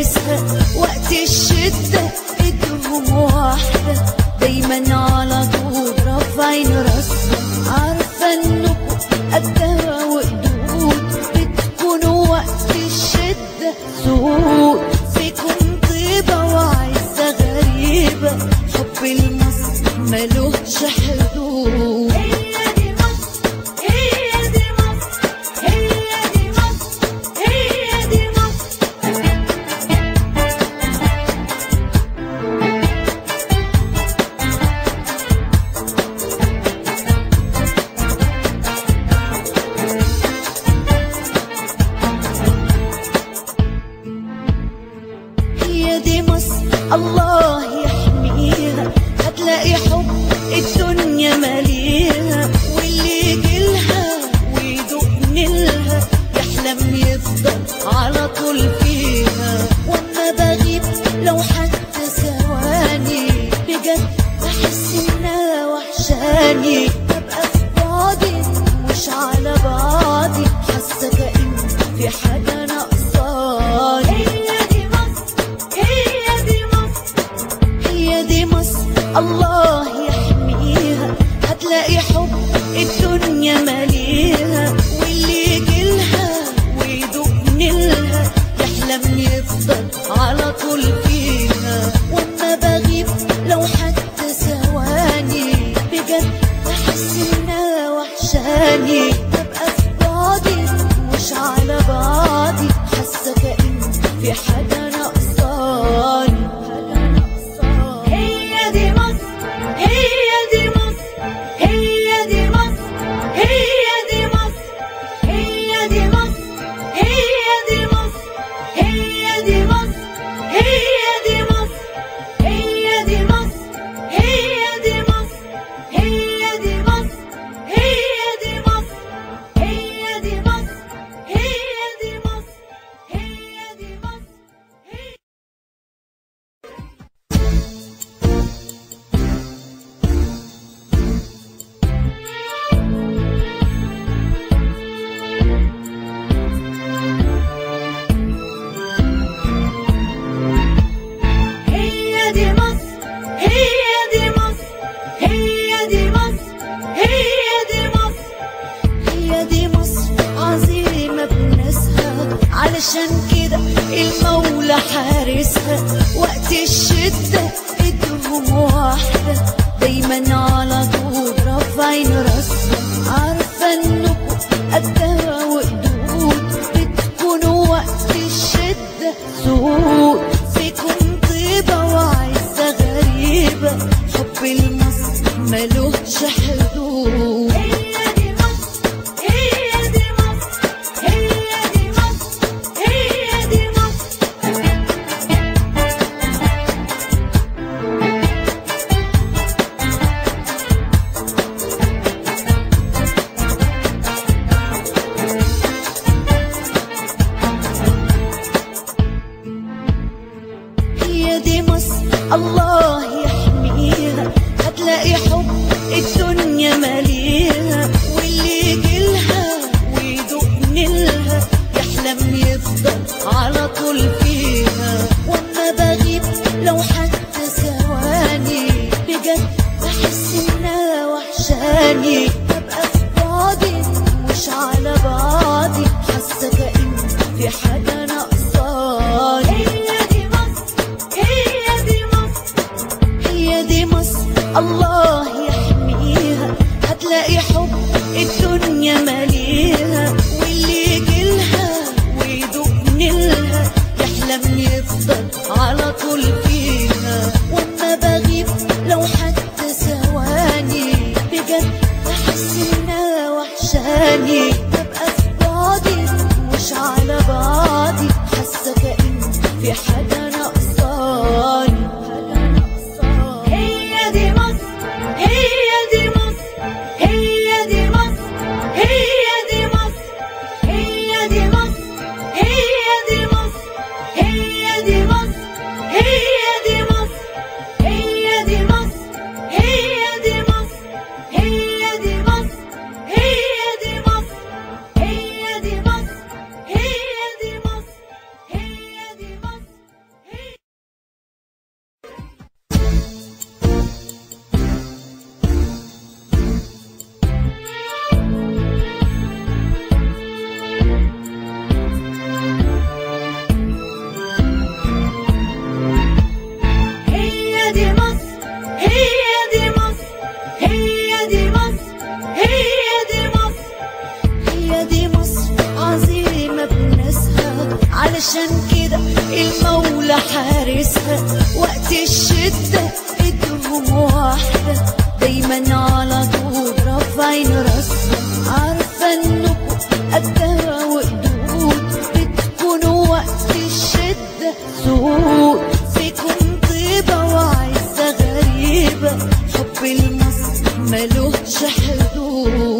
حارسها وقت الشدة ايدهم واحدة دايما على طول رافعين راسهم عارفة انكم قدها وقدود بتكونوا وقت الشدة سود فيكم طيبة وعزة غريبة حب المصر ملوش حدود هي دي مصر هي دي مصر هي دي مصر هي دي مصر هي دي مصر الله يحميها هتلاقي حب الدنيا مليها واللي يجيلها ويدوق نيلها يحلم يفضل على طول فيها واما بغيب لو حتى ثواني بجد بحس انها وحشاني ببقى في بعدي مش على بعضي حاسه كأن في حاجه ناقصاني هي دي مصر هي دي مصر هي دي مصر الله يحميها هتلاقي حب الدنيا مليها واللي يجيلها ويدوق نيلها يحلم يفضل على طول فيها واما بغيب لو حتى ثواني بجد بحس انها وحشاني ببقى في بعدي مش على بعضي حاسه كأن في حاجه ناقصاني حاجه ناقصاني هي دي مصر هي دي مصر هي دي مصر هي دي مصر هي دي مصر هي دي مصر هي دي مصر هي دي مصر هي دي مصر هي دي مصر هي دي مصر هي دي مصر هي دي مصر هي دي مصر هي دي مصر هي هي دي مصر هي دي مصر هي دي مصر هي دي مصر هي دي مصر عظيمة بناسها علشان كده المولى حارسها وقت الشدة ايدهم واحدة دايما على طول رافعين راسهم عارفة انكم قدها وقدود بتكونوا وقت الشدة سود فيكم طيبة وعزة غريبة حب المصر ملوش حدود هي دي مصر هي دي مصر هي دي مصر هي دي مصر هي دي مصر الله يحميها هتلاقي حب الدنيا مليها واللي يجيلها ويدوق نيلها يحلم يفضل على طول فيها واما بغيب لو حتى ثواني بجد بحس انها وحشاني ببقى في بعدي مش على بعضي حاسه كأن في حاجه ناقصاني هي دي مصر هي دي مصر هي دي مصر الله يحميها هتلاقي حب الدنيا مليها واللي يجيلها ويدوق نيلها يحلم يفضل على طول فيها واما بغيب لو حتى ثواني بجد بحس انها وحشاني ببقى في بعدي مش على بعضي حاسه كأن في حاجه ناقصاني حاجه ناقصاني هي دي مصر ناسها وقت الشدة ايدهم واحدة دايما على طول رافعين راسهم عارفة انكم قدها وقدود بتكونوا وقت الشدة سود فيكم طيبة وعزة غريبة حب المصر ملوش حدود